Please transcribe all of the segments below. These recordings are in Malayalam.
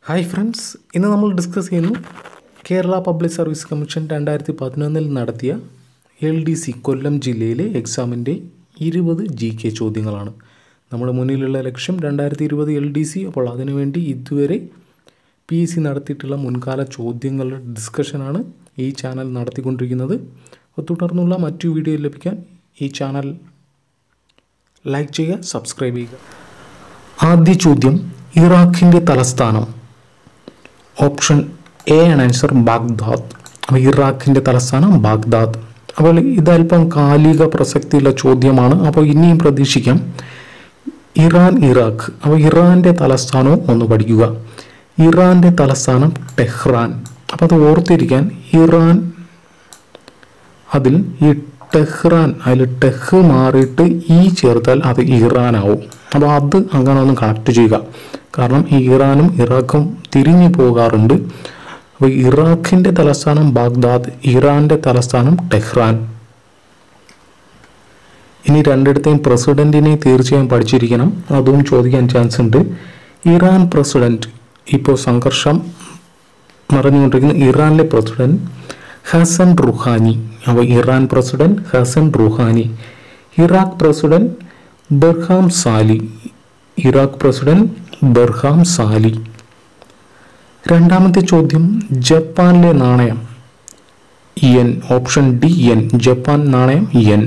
ഹായ് ഫ്രണ്ട്സ് ഇന്ന് നമ്മൾ ഡിസ്കസ് ചെയ്യുന്നു കേരള പബ്ലിക് സർവീസ് കമ്മീഷൻ രണ്ടായിരത്തി പതിനൊന്നിൽ നടത്തിയ എൽ ഡി സി കൊല്ലം ജില്ലയിലെ എക്സാമിൻ്റെ ഇരുപത് ജി കെ ചോദ്യങ്ങളാണ് നമ്മുടെ മുന്നിലുള്ള ലക്ഷ്യം രണ്ടായിരത്തി ഇരുപത് എൽ ഡി സി അപ്പോൾ അതിനുവേണ്ടി ഇതുവരെ പി എസ് സി നടത്തിയിട്ടുള്ള മുൻകാല ചോദ്യങ്ങളുടെ ഡിസ്കഷനാണ് ഈ ചാനൽ നടത്തിക്കൊണ്ടിരിക്കുന്നത് അപ്പോൾ തുടർന്നുള്ള മറ്റു വീഡിയോ ലഭിക്കാൻ ഈ ചാനൽ ലൈക്ക് ചെയ്യുക സബ്സ്ക്രൈബ് ചെയ്യുക ആദ്യ ചോദ്യം ഇറാഖിൻ്റെ തലസ്ഥാനം ഓപ്ഷൻ എ ആണ് ആൻസർ ബാഗ്ദാദ് അപ്പോൾ ഇറാഖിൻ്റെ തലസ്ഥാനം ബാഗ്ദാദ് അപ്പോൾ ഇതല്പം കാലിക പ്രസക്തിയുള്ള ചോദ്യമാണ് അപ്പോൾ ഇനിയും പ്രതീക്ഷിക്കാം ഇറാൻ ഇറാഖ് അപ്പോൾ ഇറാൻ്റെ തലസ്ഥാനവും ഒന്ന് പഠിക്കുക ഇറാൻ്റെ തലസ്ഥാനം ടെഹ്റാൻ അപ്പോൾ അത് ഓർത്തിരിക്കാൻ ഇറാൻ അതിൽ ഈ ടെഹ്റാൻ അതിൽ ടെഹ് മാറിയിട്ട് ഈ ചേർത്താൽ അത് ഇറാനാവും അപ്പോൾ അത് അങ്ങനെ ഒന്ന് കണക്ട് ചെയ്യുക കാരണം ഈ ഇറാനും ഇറാഖും തിരിഞ്ഞു പോകാറുണ്ട് അപ്പോൾ ഇറാഖിൻ്റെ തലസ്ഥാനം ബാഗ്ദാദ് ഇറാൻ്റെ തലസ്ഥാനം ടെഹ്റാൻ ഇനി രണ്ടിടത്തെയും പ്രസിഡന്റിനെ തീർച്ചയായും പഠിച്ചിരിക്കണം അതും ചോദിക്കാൻ ചാൻസ് ഉണ്ട് ഇറാൻ പ്രസിഡന്റ് ഇപ്പോൾ സംഘർഷം മറഞ്ഞുകൊണ്ടിരിക്കുന്ന ഇറാനിലെ പ്രസിഡന്റ് ഹസൻ റുഹാനി അപ്പോൾ Iran president Hassan Rouhani Iraq president Barham Salih Iraq president Barham Salih രണ്ടാമത്തെ ചോദ്യം ജപ്പാനിലെ നാണയം yen option D yen Japan നാണയം യെൻ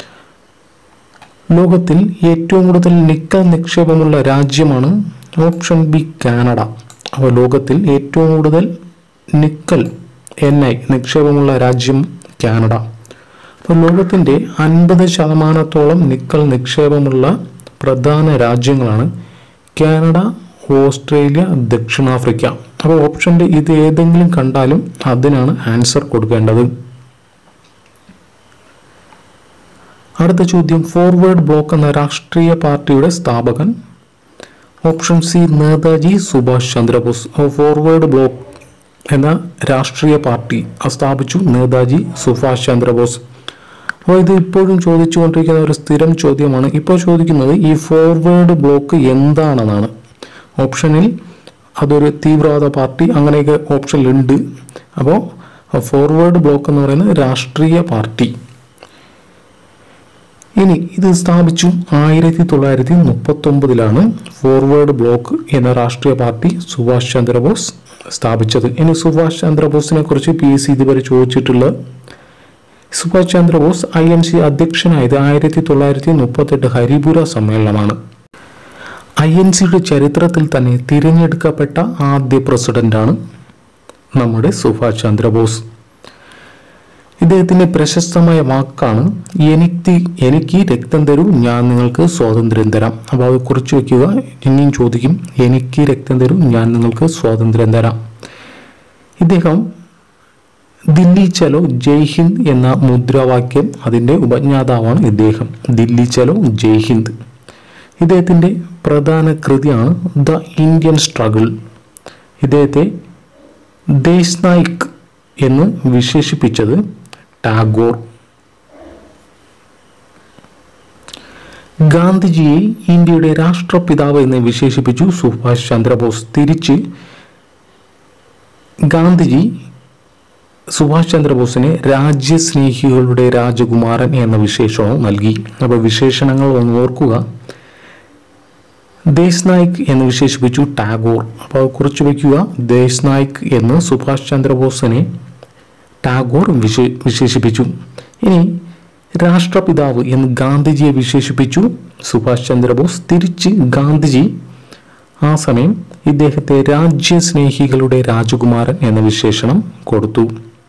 ലോകത്തിൽ ഏറ്റവും കൂടുതൽ നിക്കൽ നിക്ഷേപമുള്ള രാജ്യമാണ് ഓപ്ഷൻ ബി കാനഡ അപ്പോൾ ലോകത്തിൽ ഏറ്റവും കൂടുതൽ നിക്കൽ എൻ ഐ നിക്ഷേപമുള്ള രാജ്യം കാനഡ അപ്പോൾ ലോകത്തിൻ്റെ അൻപത് ശതമാനത്തോളം നിക്കൽ നിക്ഷേപമുള്ള പ്രധാന രാജ്യങ്ങളാണ് കാനഡ ഓസ്ട്രേലിയ ദക്ഷിണാഫ്രിക്ക അപ്പോൾ ഓപ്ഷൻ്റെ ഇത് ഏതെങ്കിലും കണ്ടാലും അതിനാണ് ആൻസർ കൊടുക്കേണ്ടത് അടുത്ത ചോദ്യം ഫോർവേഡ് ബ്ലോക്ക് എന്ന രാഷ്ട്രീയ പാർട്ടിയുടെ സ്ഥാപകൻ option C Netaji Subhash Chandra Bose forward bloc എന്ന രാഷ്ട്രീയ പാർട്ടി സ്ഥാപിച്ചു നേതാജി സുഭാഷ് ചന്ദ്രബോസ് അപ്പോൾ ഇത് ഇപ്പോഴും ചോദിച്ചുകൊണ്ടിരിക്കുന്ന ഒരു സ്ഥിരം ചോദ്യമാണ് ഇപ്പോൾ ചോദിക്കുന്നത് ഈ ഫോർവേഡ് ബ്ലോക്ക് എന്താണെന്നാണ് ഓപ്ഷനിൽ അതൊരു തീവ്രവാദ പാർട്ടി അങ്ങനെയൊക്കെ ഓപ്ഷനിലുണ്ട് അപ്പോൾ ഫോർവേഡ് ബ്ലോക്ക് എന്ന് പറയുന്നത് രാഷ്ട്രീയ പാർട്ടി ഇനി ഇത് സ്ഥാപിച്ചു ആയിരത്തി തൊള്ളായിരത്തി മുപ്പത്തൊമ്പതിലാണ് ഫോർവേഡ് ബ്ലോക്ക് എന്ന രാഷ്ട്രീയ പാർട്ടി സുഭാഷ് ചന്ദ്രബോസ് സ്ഥാപിച്ചത് ഇനി സുഭാഷ് ചന്ദ്രബോസിനെ കുറിച്ച് പി എസ് സി ഇതുവരെ ചോദിച്ചിട്ടുള്ള Subhash Chandra Bose I N C അധ്യക്ഷനായത് ആയിരത്തി തൊള്ളായിരത്തി മുപ്പത്തെട്ട് ഹരിപുര സമ്മേളനമാണ് ഐ എൻ സിയുടെ ചരിത്രത്തിൽ തന്നെ തിരഞ്ഞെടുക്കപ്പെട്ട ആദ്യ പ്രസിഡന്റാണ് നമ്മുടെ സുഭാഷ് ചന്ദ്രബോസ് ഇദ്ദേഹത്തിന്റെ പ്രശസ്തമായ വാക്കാണ് എനിക്ക് എനിക്ക് രക്തം തരൂ ഞാൻ നിങ്ങൾക്ക് സ്വാതന്ത്ര്യം തരാം അപ്പോൾ അത് കുറിച്ച് വെക്കുക ഇനിയും ചോദിക്കും എനിക്ക് രക്തം തരൂ ഞാൻ നിങ്ങൾക്ക് സ്വാതന്ത്ര്യം തരാം ഇദ്ദേഹം ദില്ലി ചലോ ജയ് ഹിന്ദ് എന്ന മുദ്രാവാക്യം അതിൻ്റെ ഉപജ്ഞാതാവാണ് ഇദ്ദേഹം ദില്ലി ചലോ ജയ് ഹിന്ദ് ഇദ്ദേഹത്തിൻ്റെ പ്രധാന കൃതിയാണ് ദ ഇന്ത്യൻ സ്ട്രഗിൾ ഇദ്ദേഹത്തെ ദേശ് നായിക് എന്ന് വിശേഷിപ്പിച്ചത് ടാഗോർ ഗാന്ധിജിയെ ഇന്ത്യയുടെ രാഷ്ട്രപിതാവ് എന്ന് വിശേഷിപ്പിച്ചു സുഭാഷ് ചന്ദ്രബോസ് തിരിച്ച് ഗാന്ധിജി സുഭാഷ് ചന്ദ്രബോസിന് രാജ്യസ്നേഹികളുടെ രാജകുമാരൻ എന്ന വിശേഷണവും നൽകി അപ്പോൾ വിശേഷണങ്ങൾ ഒന്ന് ഓർക്കുക ദേശ് നായിക് എന്ന് വിശേഷിപ്പിച്ചു ടാഗോർ അപ്പോൾ കുറിച്ച് വയ്ക്കുക ദേശ് നായിക് എന്ന് സുഭാഷ് ചന്ദ്രബോസിനെ ടാഗോർ വിശേ വിശേഷിപ്പിച്ചു ഇനി രാഷ്ട്രപിതാവ് എന്ന് ഗാന്ധിജിയെ വിശേഷിപ്പിച്ചു സുഭാഷ് ചന്ദ്രബോസ് തിരിച്ച് ഗാന്ധിജി ആ സമയം ഇദ്ദേഹത്തെ രാജ്യസ്നേഹികളുടെ രാജകുമാരൻ എന്ന വിശേഷണം കൊടുത്തു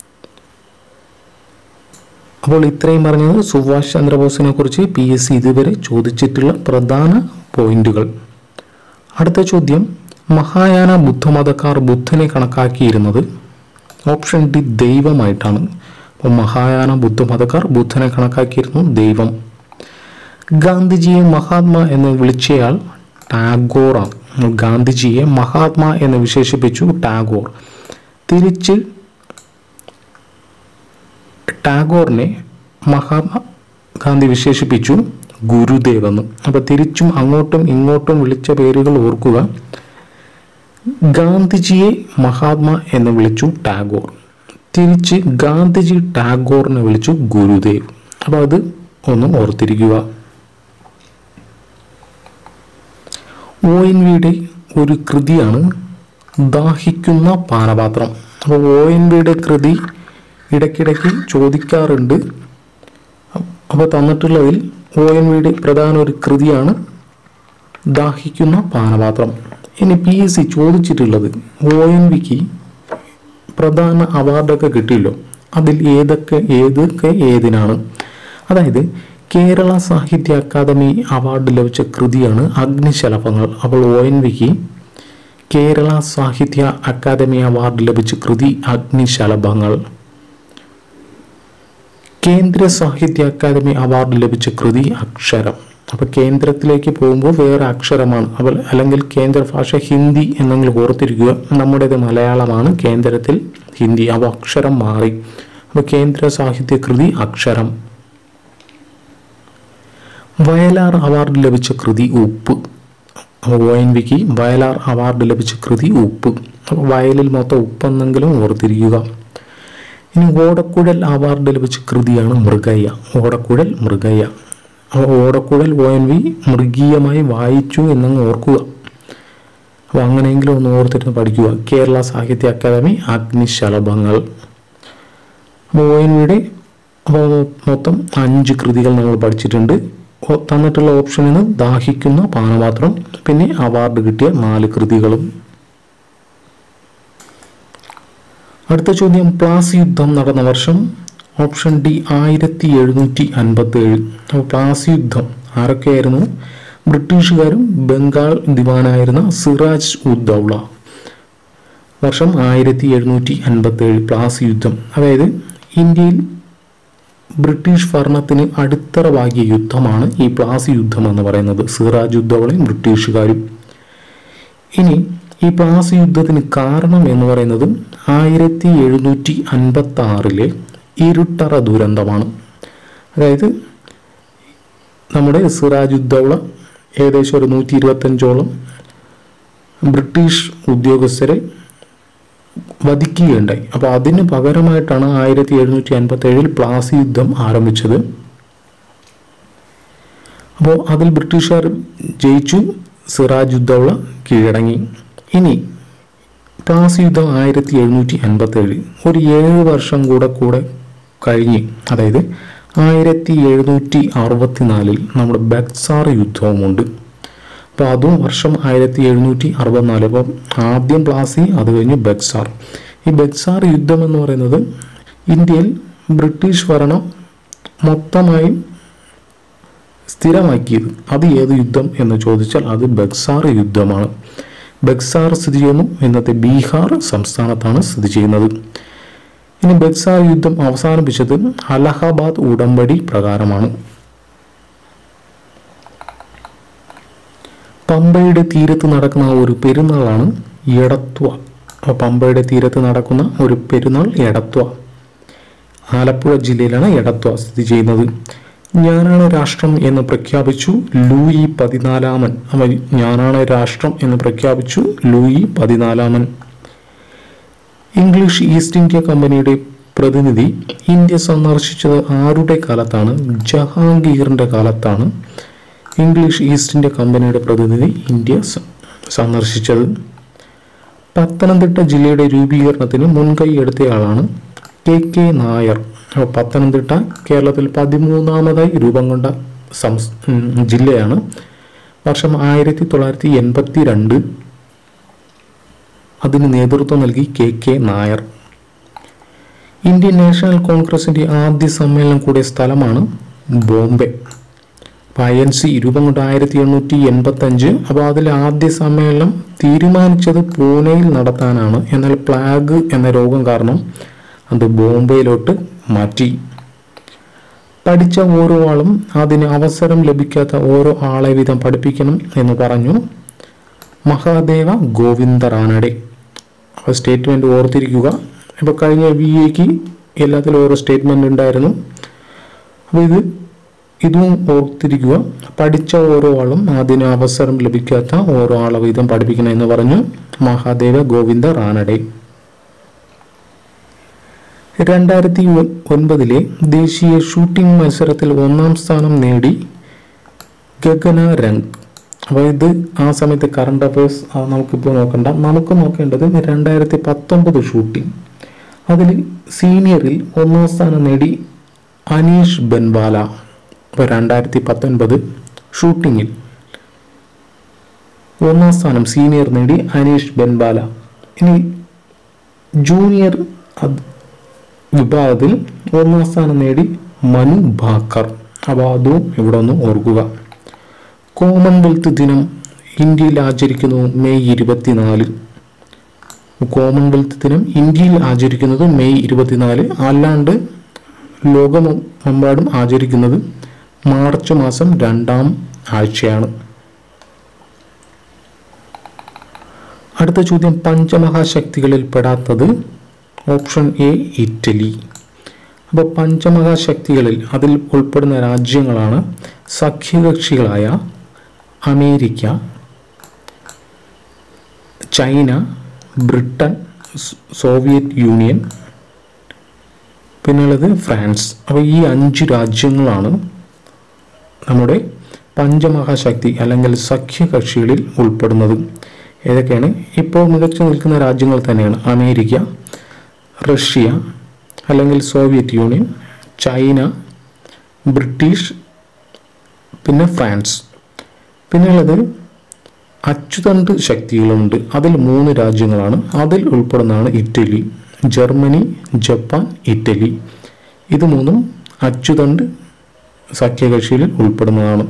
അപ്പോൾ ഇത്രയും പറഞ്ഞത് സുഭാഷ് ചന്ദ്രബോസിനെ കുറിച്ച് പി എസ് സി ഇതുവരെ ചോദിച്ചിട്ടുള്ള പ്രധാന പോയിന്റുകൾ അടുത്ത ചോദ്യം മഹായാന ബുദ്ധമതക്കാർ ബുദ്ധനെ കണക്കാക്കിയിരുന്നത് ഓപ്ഷൻ ഡി ദൈവമായിട്ടാണ് അപ്പോൾ മഹായാന ബുദ്ധമതക്കാർ ബുദ്ധനെ കണക്കാക്കിയിരുന്നു ദൈവം ഗാന്ധിജിയെ മഹാത്മാ എന്ന് വിളിച്ചയാൾ ടാഗോറാണ് ഗാന്ധിജിയെ മഹാത്മാ എന്ന് വിശേഷിപ്പിച്ചു ടാഗോർ തിരിച്ച് ടാഗോറിനെ മഹാത്മാ ഗാന്ധി വിശേഷിപ്പിച്ചു ഗുരുദേവ് എന്ന് അപ്പോൾ തിരിച്ചും അങ്ങോട്ടും ഇങ്ങോട്ടും വിളിച്ച പേരുകൾ ഓർക്കുക ഗാന്ധിജിയെ മഹാത്മാ എന്ന് വിളിച്ചു ടാഗോർ തിരിച്ച് ഗാന്ധിജി ടാഗോറിനെ വിളിച്ചു ഗുരുദേവ് അപ്പോൾ അത് ഒന്ന് ഓർത്തിരിക്കുക ഒ എൻ വിയുടെ ഒരു കൃതിയാണ് ദാഹിക്കുന്ന പാനപാത്രം അപ്പോൾ ഒ എൻ വിയുടെ കൃതി ഇടയ്ക്കിടയ്ക്ക് ചോദിക്കാറുണ്ട് അപ്പോൾ തന്നിട്ടുള്ളതിൽ ഒ എൻ വിയുടെ പ്രധാന ഒരു കൃതിയാണ് ദാഹിക്കുന്ന പാനപാത്രം ഇനി പി എസ് സി ചോദിച്ചിട്ടുള്ളത് ഒ എൻ വിക്ക് പ്രധാന അവാർഡൊക്കെ കിട്ടിയല്ലോ അതിൽ ഏതൊക്കെ ഏതൊക്കെ ഏതിനാണ് അതായത് കേരള സാഹിത്യ അക്കാദമി അവാർഡ് ലഭിച്ച കൃതിയാണ് അഗ്നിശലഭങ്ങൾ അപ്പോൾ ഒ എൻ വിക്ക് കേരള സാഹിത്യ അക്കാദമി അവാർഡ് ലഭിച്ച കൃതി അഗ്നിശലഭങ്ങൾ കേന്ദ്ര സാഹിത്യ അക്കാദമി അവാർഡ് ലഭിച്ച കൃതി അക്ഷരം അപ്പോൾ കേന്ദ്രത്തിലേക്ക് പോകുമ്പോൾ വേറെ അക്ഷരമാണ് അപ്പോൾ അല്ലെങ്കിൽ കേന്ദ്ര ഭാഷ ഹിന്ദി എന്നെങ്കിലും ഓർത്തിരിക്കുക നമ്മുടേത് മലയാളമാണ് കേന്ദ്രത്തിൽ ഹിന്ദി അപ്പോൾ അക്ഷരം മാറി അപ്പോൾ കേന്ദ്ര സാഹിത്യ കൃതി അക്ഷരം വയലാർ അവാർഡ് ലഭിച്ച കൃതി ഉപ്പ് അപ്പോൾ ഒ എൻ വിക്ക് വയലാർ അവാർഡ് ലഭിച്ച കൃതി ഉപ്പ് അപ്പോൾ വയലിൽ മൊത്തം ഉപ്പെന്നെങ്കിലും ഓർത്തിരിക്കുക ഇനി ഓടക്കുഴൽ അവാർഡ് ലഭിച്ച കൃതിയാണ് മൃഗയ്യ ഓടക്കുഴൽ മൃഗയ്യ അപ്പോൾ ഓടക്കുഴൽ ഒ എൻ വി മൃഗീയമായി വായിച്ചു എന്നങ്ങ് ഓർക്കുക അപ്പോൾ അങ്ങനെയെങ്കിലും ഒന്ന് ഓർത്തിട്ട് പഠിക്കുക കേരള സാഹിത്യ അക്കാദമി അഗ്നിശലഭങ്ങൾ അപ്പോൾ ഒ എൻ വിയുടെ അപ്പോൾ മൊത്തം അഞ്ച് കൃതികൾ നമ്മൾ പഠിച്ചിട്ടുണ്ട് ഓ- തന്നിട്ടുള്ള ഓപ്ഷനിൽ നിന്ന് ദാഹിക്കുന്ന പാനപാത്രം പിന്നെ അവാർഡ് കിട്ടിയ നാല് കൃതികളും അടുത്ത ചോദ്യം പ്ലാസി യുദ്ധം നടന്ന വർഷം ഓപ്ഷൻ ഡി ആയിരത്തി എഴുന്നൂറ്റി അൻപത്തി ഏഴ് അപ്പോൾ പ്ലാസി യുദ്ധം ആരൊക്കെയായിരുന്നു ബ്രിട്ടീഷുകാരും ബംഗാൾ ദിവാനായിരുന്ന സിറാജ് ഉദ്ദൗള വർഷം ആയിരത്തി എഴുന്നൂറ്റി അൻപത്തി ഏഴ് പ്ലാസി യുദ്ധം അതായത് ഇന്ത്യയിൽ ബ്രിട്ടീഷ് ഭരണത്തിന് അടിത്തറവാകിയ യുദ്ധമാണ് ഈ പ്ലാസി യുദ്ധം എന്ന് പറയുന്നത് സിറാജ് ഉദ്ദൗളയും ബ്രിട്ടീഷുകാരും ഇനി ഈ പ്ലാസി യുദ്ധത്തിന് കാരണം എന്ന് പറയുന്നത് ആയിരത്തി എഴുന്നൂറ്റി അൻപത്തി ആറിലെ ഇരുട്ടറ ദുരന്തമാണ് അതായത് നമ്മുടെ സിറാജ് ഉദ്ദൗള ഏകദേശം ഒരു നൂറ്റി ഇരുപത്തഞ്ചോളം ബ്രിട്ടീഷ് ഉദ്യോഗസ്ഥരെ വധിക്കുകയുണ്ടായി അപ്പോൾ അതിന് പകരമായിട്ടാണ് ആയിരത്തി എഴുന്നൂറ്റി അൻപത്തി ഏഴിൽ പ്ലാസി യുദ്ധം ആരംഭിച്ചത് അപ്പോൾ അതിൽ ബ്രിട്ടീഷുകാർ ജയിച്ചു സിറാജ് ഉദ്ദൗള കീഴടങ്ങി ഇനി പ്ലാസി യുദ്ധം ആയിരത്തി എഴുന്നൂറ്റി അൻപത്തി ഏഴ് ഒരു ഏഴ് വർഷം കൂടെ കൂടെ കഴിഞ്ഞ് അതായത് ആയിരത്തി എഴുന്നൂറ്റി അറുപത്തിനാലിൽ നമ്മുടെ ബക്സാർ യുദ്ധവുമുണ്ട് അപ്പോൾ അതും വർഷം ആയിരത്തി എഴുന്നൂറ്റി അറുപത്തിനാല് അപ്പം ആദ്യം പ്ലാസി അത് കഴിഞ്ഞ് ബക്സാർ ഈ ബക്സാർ യുദ്ധം എന്ന് പറയുന്നത് ഇന്ത്യയിൽ ബ്രിട്ടീഷ് ഭരണം മൊത്തമായും സ്ഥിരമാക്കിയത് അത് ഏത് യുദ്ധം എന്ന് ചോദിച്ചാൽ അത് ബക്സാർ യുദ്ധമാണ് ബക്സാർ സ്ഥിതി ചെയ്യുന്നു ഇന്നത്തെ ബീഹാർ സംസ്ഥാനത്താണ് സ്ഥിതി ചെയ്യുന്നത് ഇനി ബക്സാർ യുദ്ധം അവസാനിപ്പിച്ചത് അലഹബാദ് ഉടമ്പടി പ്രകാരമാണ് പമ്പയുടെ തീരത്ത് നടക്കുന്ന ഒരു പെരുന്നാളാണ് എടത്വ അപ്പോൾ പമ്പയുടെ തീരത്ത് നടക്കുന്ന ഒരു പെരുന്നാൾ എടത്വ ആലപ്പുഴ ജില്ലയിലാണ് എടത്വ സ്ഥിതി ചെയ്യുന്നത് ഞാനാണ് രാഷ്ട്രം എന്ന് പ്രഖ്യാപിച്ചു ലൂയി പതിനാലാമൻ അവ ഞാനാണ് രാഷ്ട്രം എന്ന് പ്രഖ്യാപിച്ചു ലൂയി പതിനാലാമൻ ഇംഗ്ലീഷ് ഈസ്റ്റ് ഇന്ത്യ കമ്പനിയുടെ പ്രതിനിധി ഇന്ത്യ സന്ദർശിച്ചത് ആരുടെ കാലത്താണ് ജഹാംഗീറിന്റെ കാലത്താണ് ഇംഗ്ലീഷ് ഈസ്റ്റ് ഇന്ത്യ കമ്പനിയുടെ പ്രതിനിധി ഇന്ത്യ സ- സന്ദർശിച്ചത് പത്തനംതിട്ട ജില്ലയുടെ രൂപീകരണത്തിന് മുൻകൈ എടുത്തയാളാണ് കെ കെ നായർ അപ്പോൾ പത്തനംതിട്ട കേരളത്തിൽ പതിമൂന്നാമതായി രൂപം കൊണ്ട സംസ് ഉം, ജില്ലയാണ് വർഷം ആയിരത്തി തൊള്ളായിരത്തി എൺപത്തി രണ്ട് അതിന് നേതൃത്വം നൽകി K K Nair Indian national കോൺഗ്രസിന്റെ ആദ്യ സമ്മേളനം കൂടിയ സ്ഥലമാണ് ബോംബെ അപ്പോൾ ഐ എൻ സി രൂപം കൊണ്ട് ആയിരത്തി എണ്ണൂറ്റി എൺപത്തി അഞ്ച് അപ്പോൾ അതിൽ ആദ്യ സമ്മേളനം തീരുമാനിച്ചത് പൂനെയിൽ നടത്താനാണ് എന്നാൽ പ്ലാഗ് എന്ന രോഗം കാരണം അത് ബോംബെയിലോട്ട് മാറ്റി പഠിച്ച ഓരോ ആളും അതിന് അവസരം ലഭിക്കാത്ത ഓരോ ആളെ വീതം പഠിപ്പിക്കണം എന്ന് പറഞ്ഞു മഹാദേവ ഗോവിന്ദ റാനഡെ അപ്പോൾ സ്റ്റേറ്റ്മെൻറ്റ് ഓർത്തിരിക്കുക ഇപ്പോൾ കഴിഞ്ഞ വി എക്ക് എല്ലാത്തിലും ഓരോ സ്റ്റേറ്റ്മെൻ്റ് ഉണ്ടായിരുന്നു അപ്പോൾ ഇത് ഇതും ഓർത്തിരിക്കുക പഠിച്ച ഓരോ ആളും അതിന് അവസരം ലഭിക്കാത്ത ഓരോ ആളെ വീതം പഠിപ്പിക്കണം എന്ന് പറഞ്ഞു മഹാദേവ ഗോവിന്ദ റാനഡെ രണ്ടായിരത്തി ഒൻപതിലെ ദേശീയ ഷൂട്ടിംഗ് മത്സരത്തിൽ ഒന്നാം സ്ഥാനം നേടി ഗഗന രംഗ് അപ്പോൾ ഇത് ആ സമയത്ത് കറണ്ട് അഫയേഴ്സ് നമുക്കിപ്പോൾ നോക്കണ്ട നമുക്ക് നോക്കേണ്ടത് രണ്ടായിരത്തി പത്തൊമ്പത് ഷൂട്ടിംഗ് അതിൽ സീനിയറിൽ ഒന്നാം സ്ഥാനം നേടി അനീഷ് ബൻവാല ഇപ്പോൾ രണ്ടായിരത്തി പത്തൊൻപത് ഷൂട്ടിങ്ങിൽ ഒന്നാം സ്ഥാനം സീനിയർ നേടി അനീഷ് ബൻവാല ഇനി ജൂനിയർ അത് വിഭാഗത്തിൽ ഒന്നാം സ്ഥാനം നേടി മനു ഭാക്കർ അപ്പോൾ അതും ഇവിടെ ഒന്ന് ഓർക്കുക കോമൺവെൽത്ത് ദിനം ഇന്ത്യയിൽ ആചരിക്കുന്നു മെയ് ഇരുപത്തിനാല് കോമൺവെൽത്ത് ദിനം ഇന്ത്യയിൽ ആചരിക്കുന്നത് മെയ് ഇരുപത്തിനാല് അല്ലാണ്ട് ലോകമെമ്പാടും ആചരിക്കുന്നത് മാർച്ച് മാസം രണ്ടാം ആഴ്ചയാണ് അടുത്ത ചോദ്യം പഞ്ചമഹാശക്തികളിൽ പെടാത്തത് ഓപ്ഷൻ എ ഇറ്റലി അപ്പോൾ പഞ്ചമഹാശക്തികളിൽ അതിൽ ഉൾപ്പെടുന്ന രാജ്യങ്ങളാണ് സഖ്യകക്ഷികളായ America China Britain Soviet Union പിന്നുള്ളത് ഫ്രാൻസ് അപ്പോൾ ഈ അഞ്ച് രാജ്യങ്ങളാണ് നമ്മുടെ പഞ്ചമഹാശക്തി അല്ലെങ്കിൽ സഖ്യകക്ഷികളിൽ ഉൾപ്പെടുന്നത് ഏതൊക്കെയാണ് ഇപ്പോൾ മികച്ചു നിൽക്കുന്ന രാജ്യങ്ങൾ തന്നെയാണ് അമേരിക്ക റഷ്യ അല്ലെങ്കിൽ സോവിയറ്റ് യൂണിയൻ ചൈന ബ്രിട്ടീഷ് പിന്നെ ഫ്രാൻസ് പിന്നെയുള്ളത് അച്ചുതണ്ട് ശക്തികളുണ്ട് അതിൽ മൂന്ന് രാജ്യങ്ങളാണ് അതിൽ ഉൾപ്പെടുന്നതാണ് ഇറ്റലി ജർമ്മനി ജപ്പാൻ ഇറ്റലി ഇത് മൂന്നും അച്ചുതണ്ട് സഖ്യകക്ഷിയിൽ ഉൾപ്പെടുന്നതാണ്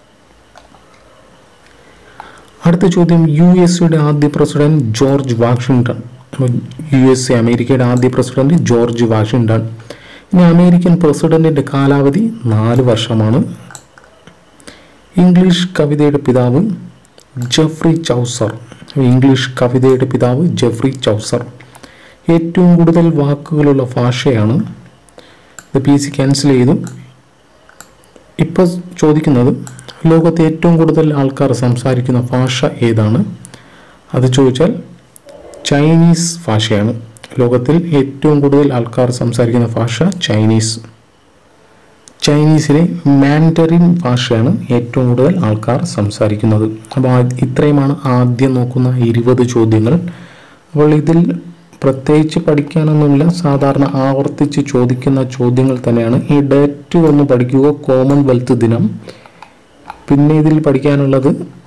അടുത്ത ചോദ്യം യു എസ് യുടെ ആദ്യ president George Washington U S A അമേരിക്കയുടെ ആദ്യ പ്രസിഡന്റ് ജോർജ് വാഷിങ്ടൺ ഇനി അമേരിക്കൻ പ്രസിഡന്റിന്റെ കാലാവധി നാല് വർഷമാണ് ഇംഗ്ലീഷ് കവിതയുടെ പിതാവ് ജെഫ്രി ചൗസർ ഇംഗ്ലീഷ് കവിതയുടെ പിതാവ് ജെഫ്രി ചൗസർ ഏറ്റവും കൂടുതൽ വാക്കുകളുള്ള ഭാഷയാണ് ഇത് പി സി ക്യാൻസൽ ചെയ്തു ഇപ്പോൾ ചോദിക്കുന്നത് ലോകത്തെ ഏറ്റവും കൂടുതൽ ആൾക്കാർ സംസാരിക്കുന്ന ഭാഷ ഏതാണ് അത് ചോദിച്ചാൽ ചൈനീസ് ഭാഷയാണ് ലോകത്തിൽ ഏറ്റവും കൂടുതൽ ആൾക്കാർ സംസാരിക്കുന്ന ഭാഷ ചൈനീസ് ചൈനീസിലെ മാൻഡറിൻ ഭാഷയാണ് ഏറ്റവും കൂടുതൽ ആൾക്കാർ സംസാരിക്കുന്നത് അപ്പോൾ ആ- ഇത്രയുമാണ് ആദ്യം നോക്കുന്ന ഇരുപത് ചോദ്യങ്ങൾ അപ്പോൾ ഇതിൽ പ്രത്യേകിച്ച് പഠിക്കാനൊന്നുമില്ല സാധാരണ ആവർത്തിച്ച് ചോദിക്കുന്ന ചോദ്യങ്ങൾ തന്നെയാണ് ഈ ഡേറ്റ് ഒന്ന് പഠിക്കുക കോമൺവെൽത്ത് ദിനം പിന്നെ ഇതിൽ പഠിക്കാനുള്ളത്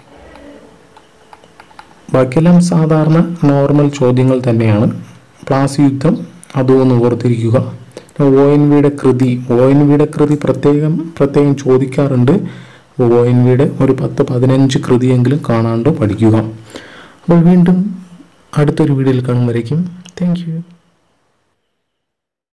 ബാക്കിയെല്ലാം സാധാരണ നോർമൽ ചോദ്യങ്ങൾ തന്നെയാണ് പ്ലാസി യുദ്ധം അതും ഒന്ന് ഓർത്തിരിക്കുക ഒ എൻ വിയുടെ കൃതി ഒ എൻ വിയുടെ കൃതി പ്രത്യേകം പ്രത്യേകം ചോദിക്കാറുണ്ട് ഒ എൻ വിയുടെ ഒരു പത്ത് പതിനഞ്ച് കൃതിയെങ്കിലും കാണാണ്ട് പഠിക്കുക അപ്പോൾ വീണ്ടും അടുത്തൊരു വീഡിയോയിൽ കാണും വരയ്ക്കും താങ്ക് യു